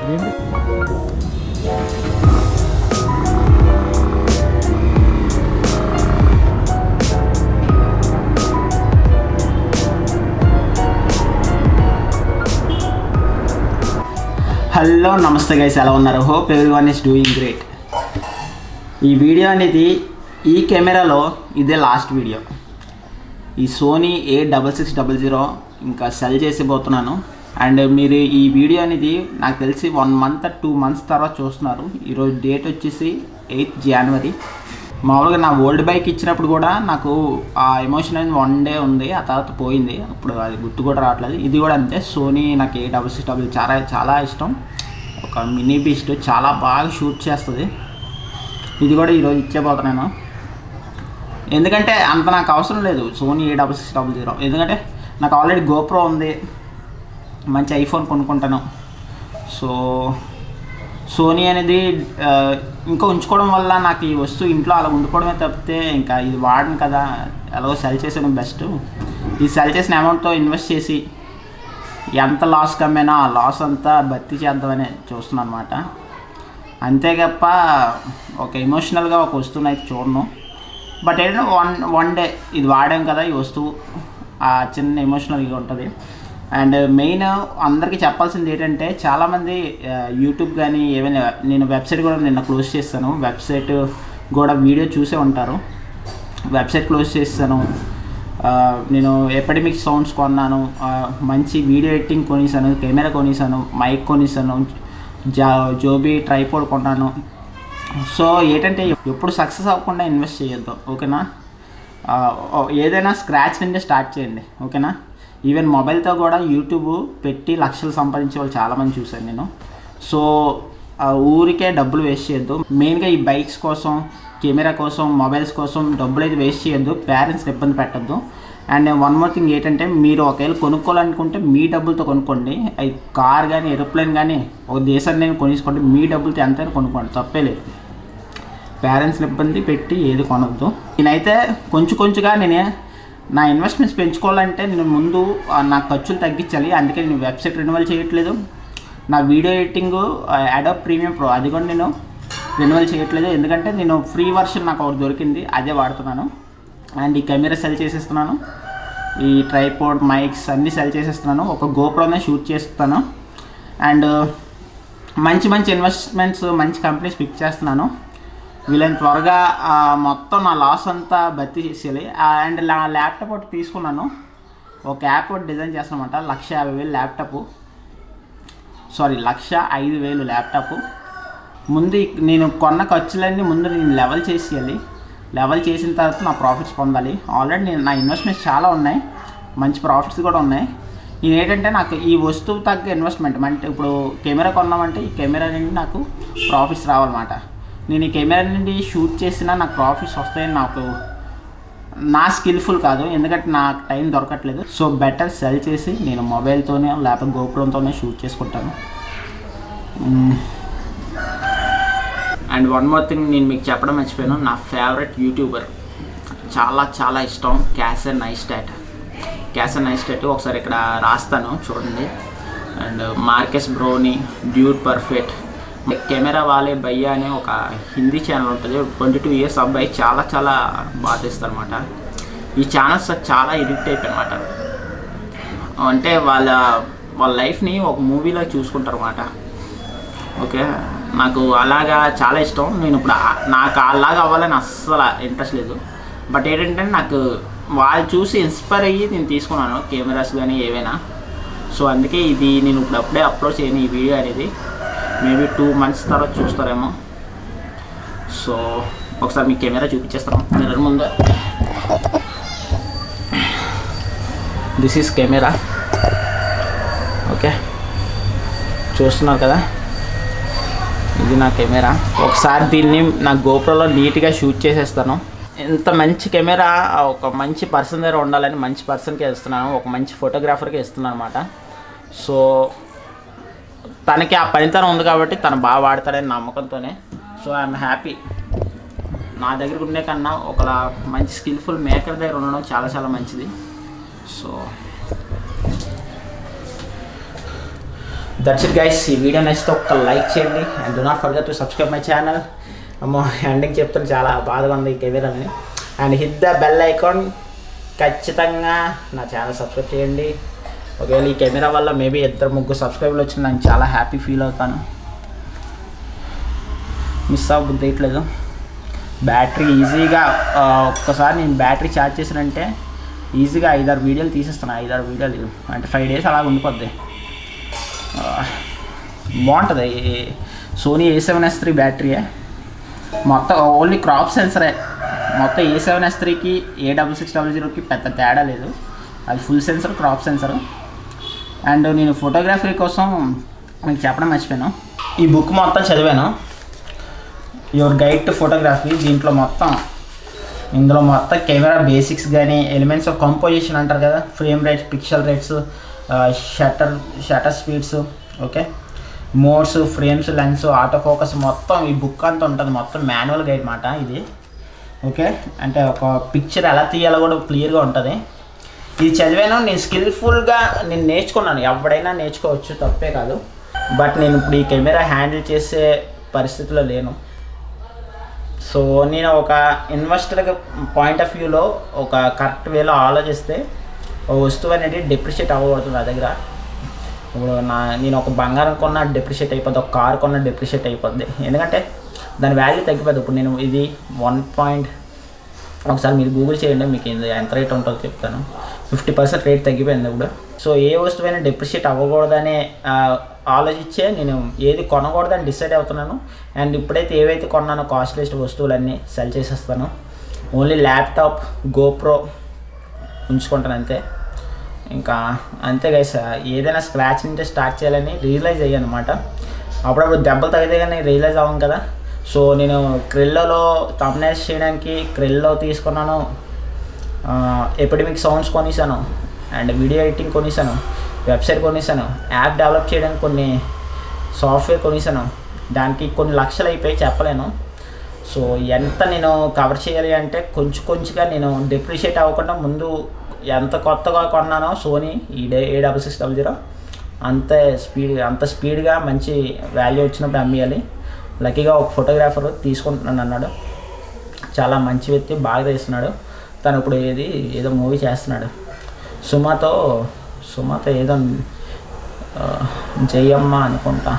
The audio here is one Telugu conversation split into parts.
ఇదేంటి హలో నమస్తే గైస్ ఎలా ఉన్నారు hope everyone is doing great ఈ వీడియో అనేది ఈ కెమెరాలో ఇదే లాస్ట్ వీడియో ఈ Sony A double six double zero ఇంకా సెల్ చేసిపోతున్నాను అండ్ మీరు ఈ వీడియో అనేది నాకు తెలిసి వన్ మంత్ టూ మంత్స్ తర్వాత చూస్తున్నారు ఈరోజు డేట్ వచ్చేసి ఎయిత్ జనవరి మామూలుగా నా ఓల్డ్ బైక్ ఇచ్చినప్పుడు కూడా నాకు ఆ ఎమోషన్ అనేది వన్ డే ఉంది ఆ తర్వాత పోయింది ఇప్పుడు అది గుర్తు కూడా రావట్లేదు ఇది కూడా అంతే సోనీ నాకు ఏ డబల్ సిక్స్ డబల్ చాలా చాలా ఇష్టం ఒక మినీ బీస్ట్ చాలా బాగా షూట్ చేస్తుంది ఇది కూడా ఈరోజు ఇచ్చేపోతున్నాను ఎందుకంటే అంత నాకు అవసరం లేదు Sony A double six double zero ఎందుకంటే నాకు ఆల్రెడీ గోప్రో ఉంది మంచి ఐఫోన్ కొనుక్కుంటాను సో సోనీ అనేది ఆ, ఇంకా ఉంచుకోవడం వల్ల నాకు ఈ వస్తువు ఇంట్లో అలా ఉండిపోవడమే తప్పితే ఇంకా ఇది వాడను కదా ఎలాగో సెల్ చేసాను బెస్ట్ ఈ సెల్ చేసిన అమౌంట్తో ఇన్వెస్ట్ చేసి ఎంత లాస్ కమ్మైనా ఆ లాస్ అంతా భర్తీ చేద్దామని చూస్తున్నాను అనమాట అంతే తప్ప ఒక ఎమోషనల్గా ఒక వస్తువుని అయితే చూడను బట్ ఏంటంటే వన్ వన్ డే ఇది వాడాం కదా ఈ వస్తువు ఆ చిన్న ఎమోషనల్గా ఉంటుంది అండ్ మెయిన్ అందరికీ చెప్పాల్సింది ఏంటంటే చాలామంది ఆ, యూట్యూబ్ కానీ ఏమైనా నేను వెబ్సైట్ కూడా నిన్న క్లోజ్ చేస్తాను వెబ్సైట్ కూడా వీడియో చూసే ఉంటారు వెబ్సైట్ క్లోజ్ చేస్తాను ఆ, నేను ఎపిడమిక్ సౌండ్స్ కొన్నాను ఆ, మంచి వీడియో ఎడిటింగ్ కొనేసాను కెమెరా కొనేసాను మైక్ కొనేసాను జా జోబీ ట్రైపోడ్ కొన్నాను సో ఏంటంటే ఎప్పుడు సక్సెస్ అవ్వకుండా ఇన్వెస్ట్ చేయొద్దు ఓకేనా ఆ, ఓ- ఏదైనా స్క్రాచ్ నుండి స్టార్ట్ చేయండి ఓకేనా ఈవెన్ మొబైల్తో కూడా యూట్యూబ్ పెట్టి లక్షలు సంపాదించే వాళ్ళు చాలామంది చూశాను నేను సో ఆ ఊరికే డబ్బులు వేస్ట్ చేయొద్దు మెయిన్గా ఈ బైక్స్ కోసం కెమెరా కోసం మొబైల్స్ కోసం డబ్బులు అయితే వేస్ట్ చేయొద్దు పేరెంట్స్ని ఇబ్బంది పెట్టద్దు అండ్ వన్ మోర్ థింగ్ ఏంటంటే మీరు ఒకవేళ కొనుక్కోవాలనుకుంటే మీ డబ్బులతో కొనుక్కోండి అది కార్ కానీ ఏరోప్లేన్ కానీ ఒక దేశాన్ని నేను కొనేసుకోండి మీ డబ్బులతో ఎంతైనా కొనుక్కోండి తప్పే లేదు పేరెంట్స్ని ఇబ్బంది పెట్టి ఏది కొనొద్దు నేనైతే కొంచెం కొంచెంగా నేనే నా ఇన్వెస్ట్మెంట్స్ పెంచుకోవాలంటే నేను ముందు ఆ, నా ఖర్చులు తగ్గించాలి అందుకే నేను వెబ్సైట్ రెన్యువల్ చేయట్లేదు నా video editing Adobe premium pro అది కూడా నేను రెన్యువల్ చేయట్లేదు ఎందుకంటే నేను ఫ్రీ వర్షన్ నాకు ఒకటి దొరికింది అదే వాడుతున్నాను అండ్ ఈ కెమెరా సెల్ చేసేస్తున్నాను ఈ ట్రైపోర్డ్ మైక్స్ అన్నీ సెల్ చేసేస్తున్నాను ఒక గోప్రోనే షూట్ చేస్తాను అండ్ మంచి మంచి ఇన్వెస్ట్మెంట్స్ మంచి కంపెనీస్ పిక్ చేస్తున్నాను వీళ్ళని త్వరగా ఆ, మొత్తం నా లాస్ అంతా భర్తీ చేసేయాలి అండ్ నా ల్యాప్టాప్ ఒకటి తీసుకున్నాను ఒక యాప్ ఒకటి డిజైన్ చేస్తానమాట లక్ష యాభై వేలు ల్యాప్టాప్ సారీ లక్ష ఐదు వేలు ల్యాప్టాప్ ముందు ఇక్- నేను కొన్న ఖర్చులన్నీ ముందు నేను లెవెల్ చేసేయాలి లెవెల్ చేసిన తర్వాత నా ప్రాఫిట్స్ పొందాలి ఆల్రెడీ నేను నా ఇన్వెస్ట్మెంట్స్ చాలా ఉన్నాయి మంచి ప్రాఫిట్స్ కూడా ఉన్నాయి ఇది ఏంటంటే నాకు ఈ వస్తువు తగ్గ ఇన్వెస్ట్మెంట్ అంటే ఇప్పుడు కెమెరా కొన్నామంటే ఈ కెమెరా నుండి నాకు ప్రాఫిట్స్ రావాలన్నమాట నేను ఈ కెమెరా నుండి షూట్ చేసినా నాకు ప్రాఫిట్స్ వస్తాయని నాకు నా స్కిల్ఫుల్ కాదు ఎందుకంటే నాకు టైం దొరకట్లేదు సో బెటర్ సెల్ చేసి నేను మొబైల్తోనే లేకపోతే గోపురంతోనే షూట్ చేసుకుంటాను అండ్ వన్ మోర్ థింగ్ నేను మీకు చెప్పడం మర్చిపోయాను నా ఫేవరెట్ యూట్యూబర్ చాలా చాలా ఇష్టం Casey and Neistat Casey and Neistat ఒకసారి ఇక్కడ రాస్తాను చూడండి and Marques Brownlee dude perfect camera wale bhaiya అనే ఒక హిందీ ఛానల్ ఉంటుంది ట్వంటీ టూ ఇయర్స్ అబ్బాయి చాలా చాలా బాగా తీస్తారు అనమాట ఈ ఛానల్స్ చాలా ఇరిక్ట్ అయిపోయి అనమాట అంటే వాళ్ళ వాళ్ళ లైఫ్ని ఒక మూవీలో చూసుకుంటారు అనమాట ఓకే నాకు అలాగా చాలా ఇష్టం నేను ఇప్పుడు ఆ- నాకు అలాగా అవ్వాలని అస్సలు ఇంట్రెస్ట్ లేదు బట్ ఏంటంటే నాకు వాళ్ళు చూసి ఇన్స్పైర్ అయ్యి నేను తీసుకున్నాను కెమెరాస్ కానీ ఏవైనా సో అందుకే ఇది నేను ఇప్పుడు అప్పుడే అప్లోడ్ చేయను ఈ వీడియో అనేది మేబీ టూ మంత్స్ తర్వాత చూస్తారేమో సో ఒకసారి మీ కెమెరా చూపించేస్తాను మిర్రర్ ముందు దిస్ ఈస్ కెమెరా ఓకే చూస్తున్నారు కదా ఇది నా కెమెరా ఒకసారి దీన్ని నా గోప్రోలో నీట్గా షూట్ చేసేస్తాను ఇంత మంచి కెమెరా ఒక మంచి పర్సన్ దగ్గర ఉండాలని మంచి పర్సన్కి ఇస్తున్నాను ఒక మంచి ఫోటోగ్రాఫర్కి ఇస్తున్నాను అనమాట సో తనకి ఆ పనితనం ఉంది కాబట్టి తను బాగా వాడతాడని నమ్మకంతోనే సో ఐఎమ్ హ్యాపీ నా దగ్గర ఉండే కన్నా ఒకలా మంచి స్కిల్ఫుల్ మేకర్ దగ్గర ఉండడం చాలా చాలా మంచిది సో దట్స్ ఇట్ గైస్ ఈ వీడియో నచ్చితే ఒక్క లైక్ చేయండి and do not forget to subscribe my channel అమ్మో ఎండింగ్ చెప్తాను చాలా బాధగా ఉంది ఈ కెమెరాని and hit the bell icon ఖచ్చితంగా నా ఛానల్ సబ్స్క్రైబ్ చేయండి ఒకవేళ ఈ కెమెరా వల్ల మేబీ ఇద్దరు ముగ్గురు సబ్స్క్రైబర్లు వచ్చి నేను చాలా హ్యాపీ ఫీల్ అవుతాను మిస్ అవ్వబుద్ధి వేయట్లేదు బ్యాటరీ ఈజీగా ఆ, ఒక్కసారి నేను బ్యాటరీ ఛార్జ్ చేసానంటే ఈజీగా ఐదారు వీడియోలు తీసేస్తాను ఐదారు వీడియోలు అంటే ఫైవ్ డేస్ అలా ఉండిపోద్ది ఆ, బాగుంటుంది Sony A seven S three బ్యాటరీయే మొత్తం ఓన్లీ క్రాప్ సెన్సరే మొత్తం ఏ సెవెన్ ఎస్ త్రీకి ఏ డబుల్ సిక్స్ డబుల్ జీరోకి పెద్ద తేడా లేదు అది full sensor crop sensor and నేను ఫోటోగ్రఫీ కోసం మీకు చెప్పడం మర్చిపోయాను ఈ బుక్ మొత్తం చదివాను యువర్ గైడ్ టు ఫోటోగ్రఫీ దీంట్లో మొత్తం ఇందులో మొత్తం కెమెరా బేసిక్స్ కానీ ఎలిమెంట్స్ ఆఫ్ కంపోజిషన్ అంటారు కదా frame rates picture rates shutter shutter speeds okay modes frames lens auto focus మొత్తం ఈ బుక్ అంతా ఉంటుంది మొత్తం మాన్యువల్ గైడ్ మాట ఇది ఓకే అంటే ఒక పిక్చర్ ఎలా తీయాలో కూడా క్లియర్గా ఉంటుంది ఇది చదివాను నేను స్కిల్ఫుల్గా నేను నేర్చుకున్నాను ఎవడైనా నేర్చుకోవచ్చు తప్పే కాదు బట్ నేను ఇప్పుడు ఈ కెమెరా హ్యాండిల్ చేసే పరిస్థితిలో లేను సో నేను ఒక ఇన్వెస్టర్ పాయింట్ ఆఫ్ వ్యూలో ఒక కరెక్ట్ వేలో ఆలోచిస్తే ఓ వస్తువు అనేది డిప్రిషియేట్ అవ్వకూడదు నా దగ్గర ఇప్పుడు నా నేను ఒక బంగారం కొన్న డిప్రిషియేట్ అయిపోద్ది ఒక కార్ కొన్న డిప్రిషియేట్ అయిపోద్ది ఎందుకంటే దాని వాల్యూ తగ్గిపోద్ది ఇప్పుడు నేను ఇది వన్ పాయింట్ ఒకసారి మీరు గూగుల్ చేయండి మీకు ఇది ఎంత రేట్ ఉంటుందో చెప్తాను ఫిఫ్టీ పర్సెంట్ రేట్ తగ్గిపోయింది ఇప్పుడు సో ఏ వస్తువైనా డిప్రిషియేట్ అవ్వకూడదనే ఆ, ఆలోచించే నేను ఏది కొనకూడదని డిసైడ్ అవుతున్నాను అండ్ ఇప్పుడైతే ఏవైతే కొన్నానో కాస్ట్లీస్ట్ వస్తువులన్నీ సెల్ చేసేస్తాను ఓన్లీ ల్యాప్టాప్ గోప్రో ఉంచుకుంటాను అంతే ఇంకా అంతే గైస్ ఏదైనా స్క్రాచ్ నుంచే స్టార్ట్ చేయాలని రియలైజ్ అయ్యాను అనమాట అప్పుడప్పుడు దెబ్బలు తగితే కానీ రియలైజ్ అవ్వం కదా సో నేను క్రిల్లలో తమ్నైల్స్ చేయడానికి క్రిల్లో తీసుకున్నాను ఎపిడమిక్ సౌండ్స్ కొనిసాను అండ్ వీడియో ఎడిటింగ్ కొనిసాను వెబ్సైట్ కొనిసాను యాప్ డెవలప్ చేయడానికి కొన్ని సాఫ్ట్వేర్ కొనిసాను దానికి కొన్ని లక్షలు అయిపోయి చెప్పలేను సో ఎంత నేను కవర్ చేయాలి అంటే కొంచెం కొంచెంగా నేను డిప్రిషియేట్ అవ్వకుండా ముందు ఎంత కొత్తగా కొన్నానో సోనీ ఈ డే A double six double zero అంత స్పీడ్ అంత స్పీడ్గా మంచి వాల్యూ వచ్చినప్పుడు అమ్మేయాలి లక్కీగా ఒక ఫోటోగ్రాఫర్ తీసుకుంటున్నాను అన్నాడు చాలా మంచి వ్యక్తి బాగా తీస్తున్నాడు తను ఇప్పుడు ఏది ఏదో మూవీ చేస్తున్నాడు సుమతో సుమతో ఏదో ఆ, జయమ్మ అనుకుంటా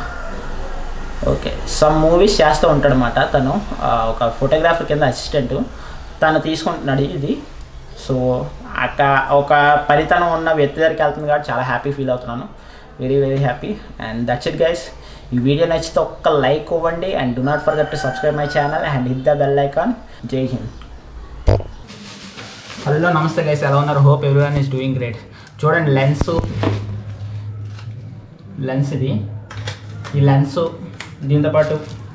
ఓకే సమ్ మూవీస్ చేస్తూ ఉంటాడు అనమాట తను ఆ, ఒక ఫోటోగ్రాఫర్ కింద అసిస్టెంట్ తను తీసుకుంటున్నాడు ఇది సో అక్క ఒక పనితనం ఉన్న వ్యక్తి దగ్గరికి వెళ్తుంది కాబట్టి చాలా హ్యాపీ ఫీల్ అవుతున్నాను very very happy and that's it guys ఈ వీడియో నచ్చితే ఒక్క లైక్ ఇవ్వండి and do not forget to subscribe my channel and hit the bell icon జై హింద్ హలో నమస్తే గైస్ ఎలా ఉన్నారు hope everyone is doing great చూడండి లెన్స్ లెన్స్ ఇది ఈ లెన్స్ దీంతో పాటు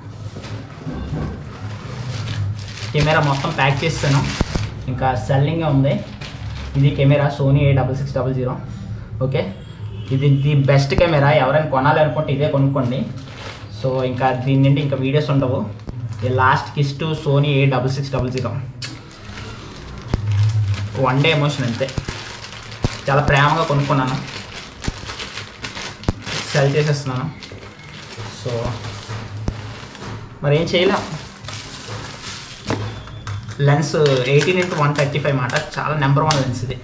కెమెరా మొత్తం ప్యాక్ చేస్తాను ఇంకా సెల్లింగ్ ఉంది ఇది camera Sony A double six double zero okay ఇది ది బెస్ట్ కెమెరా ఎవరైనా కొనాలి అనుకుంటే ఇదే కొనుక్కోండి సో ఇంకా దీని నుండి ఇంకా వీడియోస్ ఉండవు ఇది last kiss to Sony A double six double zero one day emotion అంతే చాలా ప్రేమగా కొనుక్కున్నాను సెల్ చేసేస్తున్నాను సో మరి ఏం చేయలేం lens eighteen into one thirty five మాట చాలా నెంబర్ వన్ లెన్స్ ఇది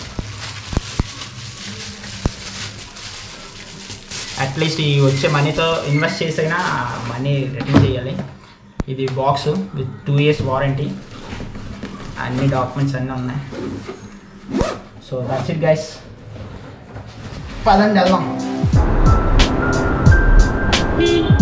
అట్లీస్ట్ ఈ వచ్చే మనీతో ఇన్వెస్ట్ చేసైనా మనీ రిటర్న్ చేయాలి ఇది box with two years warranty అన్ని డాక్యుమెంట్స్ అన్నీ ఉన్నాయి సో దట్స్ ఇట్ గైస్ పదండి వెళ్దాం